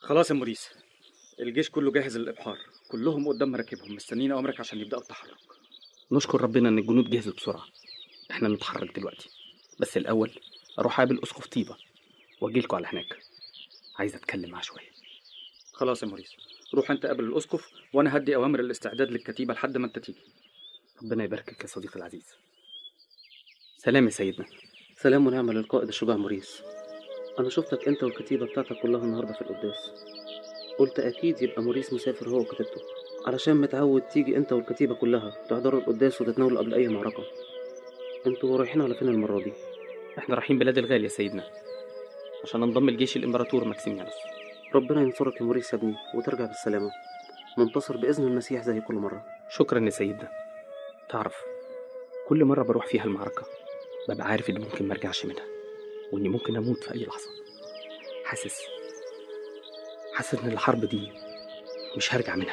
خلاص يا موريس الجيش كله جاهز للإبحار كلهم قدام مراكبهم مستنيين أوامرك عشان يبدأوا التحرك نشكر ربنا ان الجنود جهزت بسرعه احنا نتحرك دلوقتي بس الاول اروح اقابل اسقف طيبه واجيلكوا على هناك عايز اتكلم معاه شويه خلاص يا موريس روح أنت قابل الأسقف وأنا هدي أوامر الاستعداد للكتيبة لحد ما أنت تيجي ربنا يباركك يا صديقي العزيز سلام يا سيدنا سلام ونعمة للقائد الشجاع موريس أنا شفتك أنت والكتيبة بتاعتك كلها النهاردة في القداس قلت أكيد يبقى موريس مسافر هو وكتيبته علشان متعود تيجي أنت والكتيبة كلها تحضروا القداس وتتناولوا قبل أي معركة انتوا رايحين على فين المرة دي؟ احنا رايحين بلاد الغال يا سيدنا عشان انضم لجيش الامبراطور ماكسيميانوس ربنا ينصرك يا موريس يا ابني وترجع بالسلامة منتصر بإذن المسيح زي كل مرة شكرا يا سيدنا تعرف كل مرة بروح فيها المعركة ببقى عارف إني ممكن مرجعش منها وإني ممكن أموت في أي لحظة حاسس حاسس إن الحرب دي مش هرجع منها